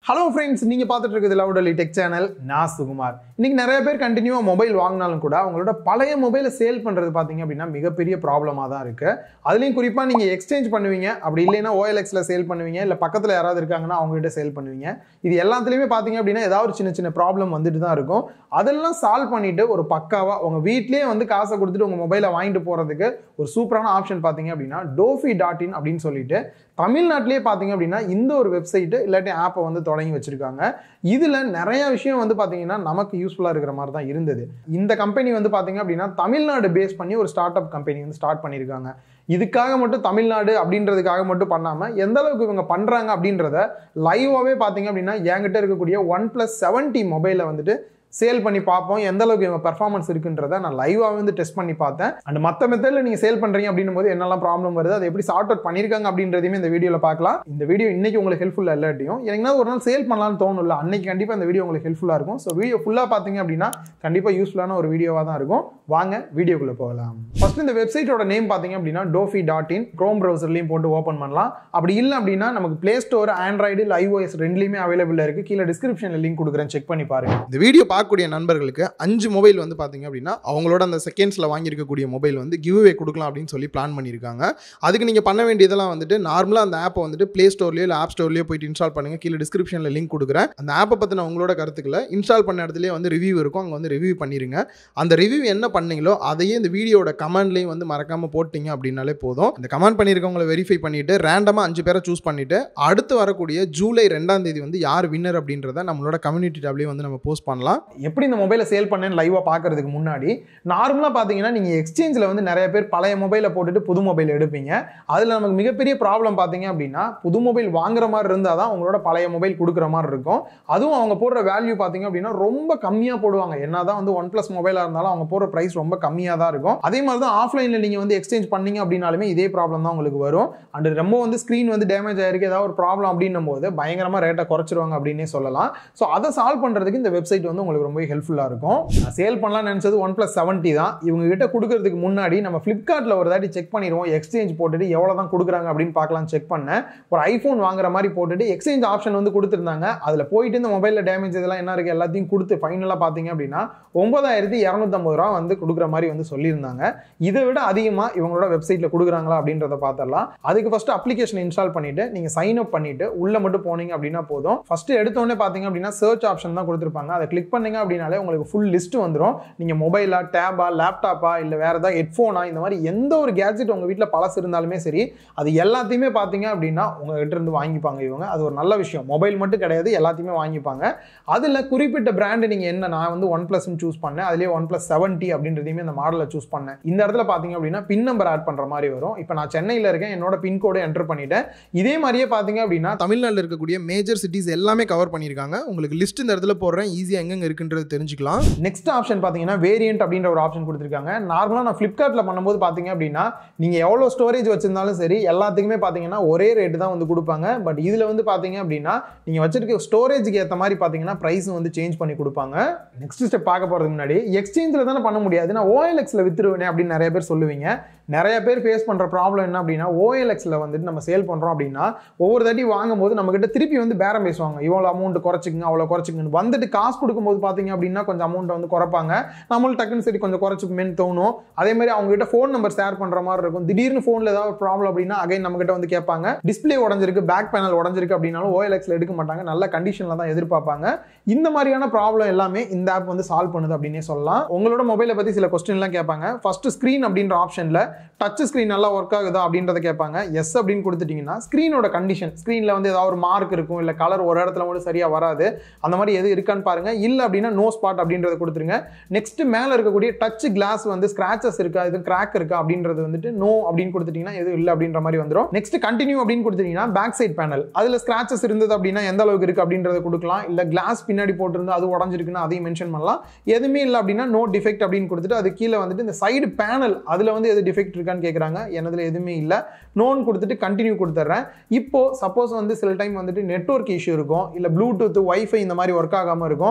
hello friends நீங்கள் பார்த்துட்டு இருக்குது லவுடலி டெக் சேனல் நான் சுகுமார் இன்னைக்கு நிறைய பேர் கண்டினியூவாக மொபைல் வாங்கினாலும் கூட அவங்களோட பழைய மொபைலை சேல் பண்ணுறது பார்த்தீங்க அப்படின்னா மிகப்பெரிய ப்ராப்ளமாக தான் இருக்குது அதுலேயும் குறிப்பாக நீங்கள் எக்ஸ்சேஞ்ச் பண்ணுவீங்க அப்படி இல்லைன்னா ஓஎல்எக்ஸில் சேல் பண்ணுவீங்க இல்லை பக்கத்தில் யாராவது இருக்காங்கன்னா அவங்ககிட்ட சேல் பண்ணுவீங்க இது எல்லாத்துலேயுமே பார்த்தீங்க அப்படின்னா ஏதாவது ஒரு சின்ன சின்ன ப்ராப்ளம் வந்துட்டு தான் இருக்கும் அதெல்லாம் சால்வ் பண்ணிட்டு ஒரு பக்காவாக உங்கள் வீட்லேயே வந்து காசை கொடுத்துட்டு உங்கள் மொபைலை வாங்கிட்டு போகிறதுக்கு ஒரு சூப்பரான ஆப்ஷன் பார்த்தீங்க அப்படின்னா டோஃபி டாட் இன் அப்படின்னு சொல்லிட்டு தமிழ்நாட்டிலே பார்த்தீங்க அப்படின்னா இந்த ஒரு வெப்சைட்டு இல்லாட்டி ஆப்பை வந்து தொடங்கி வச்சிருக்காங்க இதில் நிறைய விஷயம் வந்து பார்த்தீங்கன்னா நமக்கு யூஸ்ஃபுல்லாக இருக்கிற மாதிரி தான் இருந்தது இந்த கம்பெனி வந்து பார்த்தீங்க அப்படின்னா தமிழ்நாடு பேஸ் பண்ணி ஒரு ஸ்டார்ட் அப் கம்பெனி வந்து ஸ்டார்ட் பண்ணியிருக்காங்க இதுக்காக மட்டும் தமிழ்நாடு அப்படின்றதுக்காக மட்டும் பண்ணாமல் எந்த அளவுக்கு இவங்க பண்ணுறாங்க அப்படின்றத லைவாகவே பார்த்தீங்க அப்படின்னா என்கிட்ட இருக்கக்கூடிய ஒன் ப்ளஸ் செவன்ட்டி மொபைலை வந்துட்டு சேல் பண்ணி பார்ப்போம் எந்த அளவுக்கு இவங்க பெர்ஃபார்மன்ஸ் இருக்குன்றத நான் லைவாக வந்து டெஸ்ட் பண்ணி பார்த்தேன் அண்ட் மற்ற மெத்தடில் நீங்கள் சேல் பண்ணுறீங்க அப்படின்னும் போது என்னெல்லாம் ப்ராப்ளம் வருது அதை எப்படி சார்ட் அவுட் பண்ணியிருக்காங்க அப்படின்றதையுமே இந்த வீடியோவில் பார்க்கலாம் இந்த வீடியோ இன்னைக்கு உங்களுக்கு ஹெல்ப்ஃபுல்லாக இல்லாட்டியும் எனக்குனா ஒரு நாள் சேல் பண்ணலாம்னு தோணும்ல அன்னைக்கு கண்டிப்பாக இந்த வீடியோ உங்களுக்கு ஹெல்ப்ஃபுல்லாக இருக்கும் ஸோ வீடியோ ஃபுல்லாக பார்த்தீங்க அப்படின்னா கண்டிப்பாக யூஸ்ஃபுல்லான ஒரு வீடியோவாக தான் இருக்கும் வாங்க வீடியோக்குள்ளே போகலாம் ஃபர்ஸ்ட் இந்த வெப்சைட்டோட நேம் பார்த்தீங்க அப்படின்னா டோஃபி டாட் இன் க்ரோம் ப்ரௌசர்லையும் போட்டு ஓப்பன் பண்ணலாம் அப்படி இல்லை அப்படின்னா நமக்கு ப்ளே ஸ்டோர் ஆண்ட்ராய்டு இல்லை ஐஓஎஸ் ரெண்டுலையுமே அவைலபிள் இருக்குது கீழே டிஸ்கிரிப்ஷனில் லிங்க் கொடுக்குறேன் செக் பண்ணி பாருங்க இந்த வீடியோ பார்க்கக்கூடிய நண்பர்களுக்கு அஞ்சு மொபைல் வந்து பார்த்தீங்க அப்படின்னா அவங்களோட அந்த செகண்ட்ஸில் வாங்கியிருக்கக்கூடிய மொபைல் வந்து கிவ்வே கொடுக்கலாம் அப்படின்னு சொல்லி பிளான் பண்ணியிருக்காங்க அதுக்கு நீங்கள் பண்ண வேண்டியதெல்லாம் வந்துட்டு நார்மலாக அந்த ஆப்பை வந்துட்டு ப்ளே ஸ்டோர்லேயோ இல்லை ஆப் ஸ்டோர்லேயோ போயிட்டு இன்ஸ்டால் பண்ணுங்கள் கீழே டிஸ்கிரிப்ஷனில் லிங்க் கொடுக்குறேன் அந்த ஆப்பை பற்றின உங்களோட கருத்துக்களை இன்ஸ்டால் பண்ண இடத்துலேயே வந்து ரிவ்யூ இருக்கும் அங்கே வந்து ரிவ்யூ பண்ணிடுங்க அந்த ரிவ்யூ என்ன பண்ணீங்களோ அதையே இந்த வீடியோட கமெண்ட்லேயும் வந்து மறக்காமல் போட்டிங்க அப்படின்னாலே போதும் இந்த கமெண்ட் பண்ணியிருக்கவங்களை வெரிஃபை பண்ணிவிட்டு ரேண்டமாக அஞ்சு பேரை சூஸ் பண்ணிவிட்டு அடுத்து வரக்கூடிய ஜூலை ரெண்டாம் தேதி வந்து யார் வின்னர் அப்படின்றத நம்மளோட கம்யூனிட்டி டேப்லேயே வந்து நம்ம போஸ்ட் பண்ணலாம் எப்படி இந்த மொபைலை சேல் பண்ணேன்னு லைவாக பார்க்கறதுக்கு முன்னாடி நார்மலாக பார்த்தீங்கன்னா நீங்கள் எக்ஸ்சேஞ்சில் வந்து நிறைய பேர் பழைய மொபைலை போட்டுட்டு புது மொபைல் எடுப்பீங்க அதில் நமக்கு மிகப்பெரிய ப்ராப்ளம் பார்த்தீங்க அப்படின்னா புது மொபைல் வாங்குற மாதிரி இருந்தால் தான் உங்களோட பழைய மொபைல் கொடுக்குற மாதிரி இருக்கும் அதுவும் அவங்க போடுற வேல்யூ பார்த்தீங்க அப்படின்னா ரொம்ப கம்மியாக போடுவாங்க என்ன தான் வந்து ஒன் ப்ளஸ் மொபைலாக இருந்தாலும் அவங்க போடுற ப்ரைஸ் ரொம்ப கம்மியாக தான் இருக்கும் அதே மாதிரி தான் ஆஃப்லைனில் நீங்கள் வந்து எக்ஸ்சேஞ்ச் பண்ணீங்க அப்படின்னாலுமே இதே ப்ராப்ளம் தான் உங்களுக்கு வரும் அண்ட் ரொம்ப வந்து ஸ்க்ரீன் வந்து டேமேஜ் ஆயிருக்கு ஏதாவது ஒரு ப்ராப்ளம் அப்படின்னும் போது பயங்கரமாக ரேட்டை குறைச்சிருவாங்க அப்படின்னே சொல்லலாம் ஸோ அதை சால்வ் பண்ணுறதுக்கு இந்த வெப்சைட் வந்து உங்களுக்கு ரொம்ப ஹெல்ப்ஃபுல்லாக இருக்கும் நான் சேல் பண்ணலாம்னு நினச்சது ஒன் ப்ளஸ் செவன்ட்டி தான் இவங்க கிட்ட கொடுக்கறதுக்கு முன்னாடி நம்ம ஃப்ளிப்கார்ட்டில் ஒரு தாட்டி செக் பண்ணிடுவோம் எக்ஸ்சேஞ்ச் போட்டுட்டு எவ்வளோ தான் கொடுக்குறாங்க அப்படின்னு பார்க்கலாம் செக் பண்ணேன் ஒரு ஐஃபோன் வாங்குற மாதிரி போட்டுட்டு எக்ஸ்சேஞ்ச் ஆப்ஷன் வந்து கொடுத்துருந்தாங்க அதில் போயிட்டு இந்த மொபைலில் டேமேஜ் இதெல்லாம் என்ன இருக்குது எல்லாத்தையும் கொடுத்து ஃபைனலாக பார்த்தீங்க அப்படின்னா ஒன்பதாயிரத்தி இரநூத்தம்பது ரூபா வந்து கொடுக்குற மாதிரி வந்து சொல்லியிருந்தாங்க இதை விட அதிகமாக இவங்களோட வெப்சைட்டில் கொடுக்குறாங்களா அப்படின்றத பார்த்துடலாம் அதுக்கு ஃபஸ்ட்டு அப்ளிகேஷன் இன்ஸ்டால் பண்ணிட்டு நீங்கள் சைன் அப் பண்ணிட்டு உள்ளே மட்டும் போனீங்க அப்படின்னா போதும் ஃபஸ்ட்டு எடுத்தோடனே பார்த்தீங்க அப்படின்னா சர்ச் ஆப்ஷன் தான் கொடுத்துருப்பாங்க அதை கிளிக் பண்ணீங்க அப்படின்னாலே உங்களுக்கு ஃபுல் லிஸ்ட் வந்துடும் நீங்கள் மொபைலா டேபா லேப்டாப்பா இல்லை வேறு ஏதாவது ஹெட்ஃபோனா இந்த மாதிரி எந்த ஒரு கேஜெட் உங்கள் வீட்டில் பழசு இருந்தாலுமே சரி அது எல்லாத்தையுமே பார்த்தீங்க அப்படின்னா உங்ககிட்ட இருந்து வாங்கிப்பாங்க இவங்க அது ஒரு நல்ல விஷயம் மொபைல் மட்டும் கிடையாது எல்லாத்தையுமே வாங்கிப்பாங்க அதில் குறிப்பிட்ட பிராண்டு நீங்கள் என்ன நான் வந்து ஒன் ப்ளஸ்ன்னு சூஸ் பண்ணேன் அதுலேயே ஒன் ப்ளஸ் செவன்ட்டி அப்படின்றதையுமே அந்த மாடலை சூஸ் பண்ணேன் இந்த இடத்துல பார்த்தீங்க அப்படின்னா பின் நம்பர் ஆட் பண்ணுற மாதிரி வரும் இப்போ நான் சென்னையில் இருக்கேன் என்னோட பின்கோடு என்டர் பண்ணிட்டேன் இதே மாதிரியே பார்த்தீங்க அப்படின்னா தமிழ்நாட்டில் இருக்கக்கூடிய மேஜர் சிட்டிஸ் எல்லாமே கவர் பண்ணியிருக்காங்க உங்களுக்கு லிஸ்ட் இந்த இடத்துல போடுறேன் ஈஸியாக எங்கெங்க இருக்குன்றது தெரிஞ்சுக்கலாம் நெக்ஸ்ட் ஆப்ஷன் பார்த்தீங்கன்னா வேரியன்ட் அப்படின்ற ஒரு ஆப்ஷன் கொடுத்துருக்காங்க நார்மலாக நான் ஃப்ளிப்கார்ட்டில் பண்ணும்போது பார்த்தீங்க அப்படின்னா நீங்கள் எவ்வளோ ஸ்டோரேஜ் வச்சிருந்தாலும் சரி எல்லாத்துக்குமே பார்த்தீங்கன்னா ஒரே ரேட்டு தான் வந்து கொடுப்பாங்க பட் இதில் வந்து பார்த்தீங்க அப்படின்னா நீங்கள் வச்சிருக்க ஸ்டோரேஜுக்கு ஏற்ற மாதிரி பார்த்தீங்கன்னா ப்ரைஸ் வந்து சேஞ்ச் பண்ணி கொடுப்பாங்க நெக்ஸ்ட் ஸ்டெப் பார்க்க போகிறதுக்கு முன்னாடி எக்ஸ்சேஞ்சில் தானே பண்ண முடியாது நான் ஓஎல்எக்ஸில் வித்துருவேனே அப்படின்னு நிறைய பேர் சொல்லுவீங்க நிறைய பேர் ஃபேஸ் பண்ணுற ப்ராப்ளம் என்ன அப்படின்னா ஓஎல்எக்ஸில் வந்துட்டு நம்ம சேல் பண்ணுறோம் அப்படின்னா ஒவ்வொரு தாட்டி வாங்கும் போது நம்மகிட்ட திருப்பி வந்து பேரம் பேசுவாங்க இவ்வளோ அமௌண்ட் குறைச்சிக்கங்க அவ்வளோ குறைச்சிக்கங்க வந்துட்டு காசு கொடுக்கும்போது பார்த்தீங்க அப்படின்னா கொஞ்சம் அமௌண்ட்டை வந்து குறைப்பாங்க நம்மளும் டக்குன்னு சரி கொஞ்சம் குறைச்சிக்குமேன்னு தோணும் அதே மாதிரி அவங்க கிட்ட ஃபோன் நம்பர் ஷேர் பண்ணுற மாதிரி இருக்கும் திடீர்னு ஃபோனில் ஏதாவது ப்ராப்ளம் அப்படின்னா அகைன் நம்ம கிட்ட வந்து கேட்பாங்க டிஸ்பிளே உடஞ்சிருக்கு பேக் பேனல் உடஞ்சிருக்கு அப்படின்னாலும் ஓஎல்எக்ஸில் எடுக்க மாட்டாங்க நல்ல கண்டிஷனில் தான் எதிர்பார்ப்பாங்க இந்த மாதிரியான ப்ராப்ளம் எல்லாமே இந்த ஆப் வந்து சால்வ் பண்ணுது அப்படின்னே சொல்லலாம் உங்களோட மொபைலை பற்றி சில கொஸ்டின்லாம் கேட்பாங்க ஃபர்ஸ்ட் ஸ்க்ரீன் அப்படின்ற ஆப்ஷனில் டச் ஸ்க்ரீன் நல்லா ஒர்க் ஆகுதா அப்படின்றத கேட்பாங்க எஸ் அப்படின்னு கொடுத்துட்டீங்கன்னா ஸ்க்ரீனோட கண்டிஷன் ஸ்க்ரீனில் வந்து ஏதாவது ஒரு மார்க் இருக்கும் இல்லை கலர் ஒரு இடத்துல மட்டும் சரியாக வராது அந்த மாதிரி எது இருக்கான்னு பாருங்க இல்லை அப்படின்னா நோ ஸ்பாட் அப்படின்றத கொடுத்துருங்க நெக்ஸ்ட் மேலே இருக்கக்கூடிய டச் கிளாஸ் வந்து ஸ்க்ராச்சஸ் இருக்கா எதுவும் கிராக் இருக்கா அப்படின்றது வந்துட்டு நோ அப்படின்னு கொடுத்துட்டீங்கன்னா எதுவும் இல்லை அப்படின்ற மாதிரி வந்துடும் நெக்ஸ்ட் கண்டினியூ அப்படின்னு கொடுத்துட்டீங்கன்னா பேக் சைட் பேனல் அதில் ஸ்க்ராச்சஸ் இருந்தது அப்படின்னா எந்த அளவுக்கு இருக்குது அப்படின்றத கொடுக்கலாம் இல்லை கிளாஸ் பின்னாடி போட்டிருந்து அது உடஞ்சிருக்குன்னா அதையும் மென்ஷன் பண்ணலாம் எதுவுமே இல்லை அப்படின்னா நோ டிஃபெக்ட் அப்படின்னு கொடுத்துட்டு அது கீழே வந்துட்டு இந்த சைடு பேனல் அதில் வந்து எது டிஃபெக்ட் இருக்கான்னு கேட்குறாங்க எனதுல எதுவுமே இல்லை நோன் கொடுத்துட்டு கண்டினியூ கொடுத்துட்றேன் இப்போ சப்போஸ் வந்து சில டைம் வந்துட்டு நெட்ஒர்க் இஷ்யூ இருக்கும் இல்லை ப்ளூடூத் ஒய்ஃபை இந்த மாதிரி ஒர்க் ஆகாமல் இருக்கும் ஸ்பீக்கர்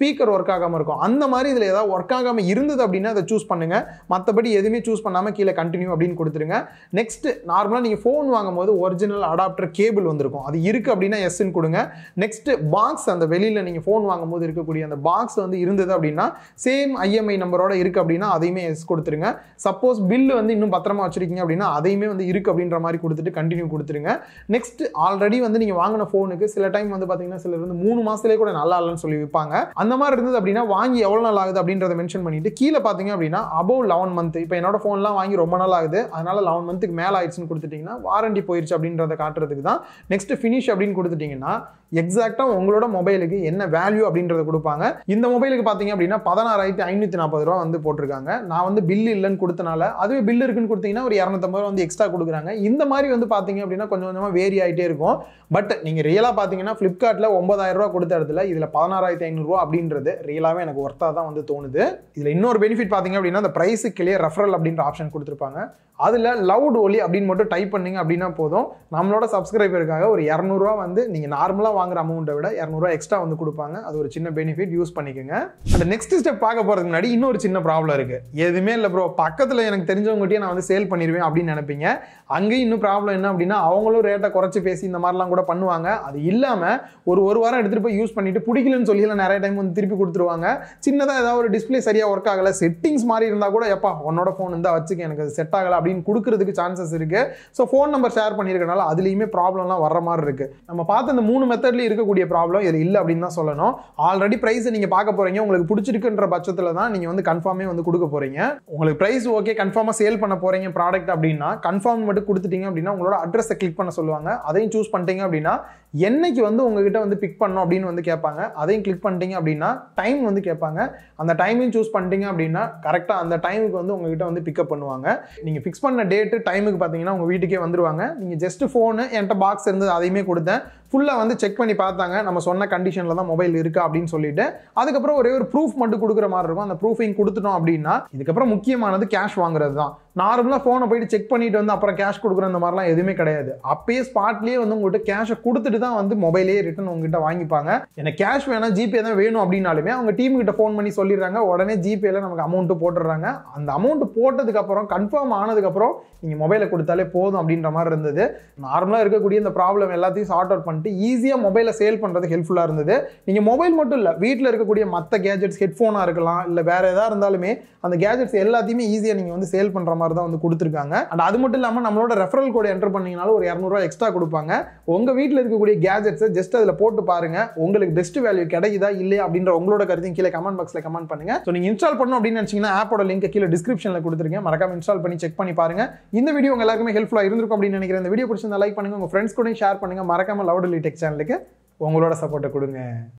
ஸ்பீக்கர் ஒர்க் ஆகாமல் இருக்கும் அந்த மாதிரி இதில் ஏதாவது ஒர்க் ஆகாமல் இருந்தது அப்படின்னா அதை சூஸ் பண்ணுங்க மற்றபடி எதுவுமே சூஸ் பண்ணாமல் கீழே கண்டினியூ அப்படின்னு கொடுத்துருங்க நெக்ஸ்ட் நார்மலாக நீங்கள் ஃபோன் வாங்கும்போது ஒரிஜினல் அடாப்டர் கேபிள் வந்திருக்கும் அது இருக்குது அப்படின்னா எஸ்ன்னு கொடுங்க நெக்ஸ்ட் பாக்ஸ் அந்த வெளியில் நீங்கள் ஃபோன் வாங்கும்போது இருக்கக்கூடிய அந்த பாக்ஸ் வந்து இருந்தது அப்படின்னா சேம் ஐஎம்ஐ நம்பரோட இருக்குது அப்படின்னா அதையுமே எஸ் கொடுத்துருங்க சப்போஸ் பில்லு வந்து இன்னும் பத்திரமா வச்சிருக்கீங்க அப்படின்னா அதையுமே வந்து இருக்குது அப்படின்ற மாதிரி கொடுத்துட்டு கண்டினியூ கொடுத்துருங்க நெக்ஸ்ட் ஆல்ரெடி வந்து நீங்கள் வாங்கின ஃபோனுக்கு சில டைம் வந்து பார்த்தீங்கன்னா சிலர் வந்து மூணு மாதத்துலேயே கூட நல்லா இல்லைன்னு சொல்லி விற்பாங்க அந்த மாதிரி இருந்தது அப்படின்னா வாங்கி எவ்வளோ நாள் ஆகுது அப்படின்றத மென்ஷன் பண்ணிட்டு கீழே பார்த்தீங்க அப்படின்னா அபவ் லெவன் மந்த் இப்போ என்னோட ஃபோன்லாம் வாங்கி ரொம்ப நாள் ஆகுது அதனால லெவன் மந்த்துக்கு மேலே ஆயிடுச்சுன்னு கொடுத்துட்டீங்கன்னா வாரண்டி போயிருச்சு அப்படின்றத காட்டுறதுக்கு தான் நெக்ஸ்ட் ஃபினிஷ் அப்படின்னு கொடுத்துட்டீங்கன்னா எக்ஸாக்டாக உங்களோட மொபைலுக்கு என்ன வேல்யூ அப்படின்றத கொடுப்பாங்க இந்த மொபைலுக்கு பார்த்தீங்க அப்படின்னா பதினாறாயிரத்தி ஐநூற்றி நாற்பது ரூபா வந்து போட்டிருக்காங்க நான் வந்து பில் இல்லைன்னு கொடுத்தனால அதுவே பில் இருக்குன்னு கொடுத்தீங்கன்னா ஒரு இரநூத்தம்பது ரூபா வந்து எக்ஸ்ட்ரா கொடுக்குறாங்க இந்த மாதிரி வந்து பார்த்தீங்க அப்படின்னா கொஞ்சம் கொஞ்சமாக வேரி ஆகிட்டே இருக்கும் பட் நீங்கள் ரியலாக பார்த்தீங்கன்னா ஃப்ளிப்கார்ட்டில் ஒன்பதாயிரம் ரூபா கொடுத்த இடத்துல இதில் பதினாறாயிரத்தி ஐநூறுரூவா அப்படின்றது ரியலாகவே எனக்கு ஒர்த்தாக தான் வந்து தோணுது இதில் இன்னொரு பெனிஃபிட் பார்த்தீங்க அப்படின்னா அந்த ப்ரைஸுக்குள்ளேயே ரெஃபரல் அப்படின்ற ஆப்ஷன் கொடுத்துருப்பாங்க அதில் லவுட் ஒலி அப்படின்னு மட்டும் டைப் பண்ணீங்க அப்படின்னா போதும் நம்மளோட சப்ஸ்கிரைபருக்காக ஒரு இரநூறுவா வந்து நீங்கள் நார்மலாக வாங்குற அமௌண்ட்டை விட இரநூறுவா எக்ஸ்ட்ரா வந்து கொடுப்பாங்க அது ஒரு சின்ன பெனிஃபிட் யூஸ் பண்ணிக்கோங்க அந்த நெக்ஸ்ட் ஸ்டெப் பார்க்க போகிறதுக்கு முன்னாடி இன்னொரு சின்ன ப்ராப்ளம் இருக்குது எதுவுமே இல்லை ப்ரோ பக்கத்தில் எனக்கு தெரிஞ்சவங்ககிட்டயே நான் வந்து சேல் பண்ணிடுவேன் அப்படின்னு நினைப்பீங்க அங்கேயும் இன்னும் ப்ராப்ளம் என்ன அப்படின்னா அவங்களும் ரேட்டை குறைச்சி பேசி இந்த மாதிரிலாம் கூட பண்ணுவாங்க அது இல்லாமல் ஒரு ஒரு வாரம் எடுத்துகிட்டு போய் யூஸ் பண்ணிட்டு பிடிக்கலன்னு சொல்லி நிறைய டைம் வந்து திருப்பி கொடுத்துருவாங்க சின்னதாக ஏதாவது ஒரு டிஸ்பிளே சரியாக ஒர்க் ஆகலை செட்டிங்ஸ் மாதிரி இருந்தால் கூட எப்பா உன்னோட ஃபோன் இருந்தால் வச்சுக்க எனக்கு அது செட் ஆகலை அப்படின்னு கொடுக்கறதுக்கு சான்சஸ் இருக்கு ஸோ ஃபோன் நம்பர் ஷேர் பண்ணியிருக்கனால அதுலேயுமே ப்ராப்ளம்லாம் வர மாதிரி இருக்கு நம்ம பார்த்த இந்த மூணு மெத்தட்லேயும் இருக்கக்கூடிய ப்ராப்ளம் இது இல்லை அப்படின்னு தான் சொல்லணும் ஆல்ரெடி ப்ரைஸை நீங்கள் பார்க்க போறீங்க உங்களுக்கு பிடிச்சிருக்குன்ற பட்சத்தில் தான் நீங்கள் வந்து கன்ஃபார்மே வந்து கொடுக்க போறீங்க உங்களுக்கு ப்ரைஸ் ஓகே கன்ஃபார்மாக சேல் பண்ண போறீங்க ப்ராடக்ட் அப்படின்னா கன்ஃபார்ம் மட்டும் கொடுத்துட்டீங்க அப்படின்னா உங்களோட அட்ரஸை கிளிக் பண்ண சொல்லுவாங்க அதையும் சூஸ் பண்ணிட்டீங்க அப்படின்னா என்னைக்கு வந்து உங்ககிட்ட வந்து பிக் பண்ணணும் அப்படின்னு வந்து கேட்பாங்க அதையும் கிளிக் பண்ணிட்டீங்க அப்படின்னா டைம் வந்து கேட்பாங்க அந்த டைமையும் சூஸ் பண்ணிட்டீங்க அப்படின்னா கரெக்டாக அந்த டைமுக்கு வந்து உங்ககிட்ட வந்து பிக்கப் பண்ணுவாங்க நீங்கள் ஃபிக்ஸ் பண்ண டேட்டு டைமுக்கு பார்த்தீங்கன்னா உங்கள் வீட்டுக்கே வந்துருவாங்க நீங்கள் ஜஸ்ட் ஃபோனு என்கிட்ட பாக்ஸ் இருந்தது அதையுமே கொடுத்தேன் ஃபுல்லாக வந்து செக் பண்ணி பார்த்தாங்க நம்ம சொன்ன கண்டிஷனில் தான் மொபைல் இருக்கா அப்படின்னு சொல்லிட்டு அதுக்கப்புறம் ஒரே ஒரு ப்ரூஃப் மட்டும் கொடுக்குற மாதிரி இருக்கும் அந்த ப்ரூஃபையும் கொடுத்துட்டோம் அப்படின்னா இதுக்கப்புறம் முக்கியமானது கேஷ் வாங்குறது தான் நார்மலாக ஃபோனை போயிட்டு செக் பண்ணிட்டு வந்து அப்புறம் கேஷ் கொடுக்குற அந்த மாதிரிலாம் எதுவுமே கிடையாது அப்பயே ஸ்பாட்லேயே வந்து உங்கள்கிட்ட கேஷை கொடுத்துட்டு தான் வந்து மொபைலே ரிட்டன் உங்ககிட்ட வாங்கிப்பாங்க எனக்கு கேஷ் வேணாம் ஜிபே தான் வேணும் அப்படின்னாலுமே அவங்க டீம் கிட்ட ஃபோன் பண்ணி சொல்லிடுறாங்க உடனே ஜிபேல நமக்கு அமௌண்ட்டு போட்டுடுறாங்க அந்த அமௌண்ட் போட்டதுக்கப்புறம் கன்ஃபார்ம் ஆனதுக்கப்புறம் நீங்கள் மொபைலை கொடுத்தாலே போதும் அப்படின்ற மாதிரி இருந்தது நார்மலாக இருக்கக்கூடிய இந்த ப்ராப்ளம் எல்லாத்தையும் சார்ட் அவுட் பண்ணிட்டு ஈஸியாக மொபைலை சேல் பண்ணுறது ஹெல்ப்ஃபுல்லாக இருந்தது நீங்கள் மொபைல் மட்டும் இல்லை வீட்டில் இருக்கக்கூடிய மற்ற கேஜெட்ஸ் ஹெட்ஃபோனாக இருக்கலாம் இல்லை வேற எதாக இருந்தாலுமே அந்த கேஜெட்ஸ் எல்லாத்தையுமே ஈஸியாக நீங்கள் வந்து சேல் பண்ணுற மாதிரி தான் வந்து கொடுத்துருக்காங்க அண்ட் அது மட்டும் இல்லாமல் நம்மளோட ரெஃபரல் கோட் என்டர் பண்ணீங்கனாலும் ஒரு இரநூறுவா எக்ஸ்ட்ரா கொடுப்பாங்க உங்கள் வீட்டில் இருக்கக்கூடிய கேஜெட்ஸை ஜஸ்ட் அதில் போட்டு பாருங்க உங்களுக்கு பெஸ்ட் வேல்யூ கிடைக்குதா இல்லையா அப்படின்ற உங்களோட கருத்தையும் கீழே கமெண்ட் பாக்ஸில் கமெண்ட் பண்ணுங்க ஸோ நீங்கள் இன்ஸ்டால் பண்ணணும் அப்படின்னு நினச்சிங்கன்னா ஆப்போட லிங்க் கீழே டிஸ்கிரிப்ஷனில் கொடுத்துருக்கேன் மறக்காம இன்ஸ்டால் பண்ணி செக் பண்ணி பாருங்க இந்த வீடியோ உங்க எல்லாருக்குமே ஹெல்ப்ஃபுல்லாக இருந்திருக்கும் அப்படின்னு நினைக்கிறேன் இந்த வீடியோ பிடிச்சிருந்தா லைக் பண்ணுங்க உங்க ஃப்ரெண்ட்ஸ் கூட ஷேர் பண்ணுங்க மறக்காம லவுட் டெக் சேனலுக்கு உங்களோட சப்போர்ட்டை கொடுங்க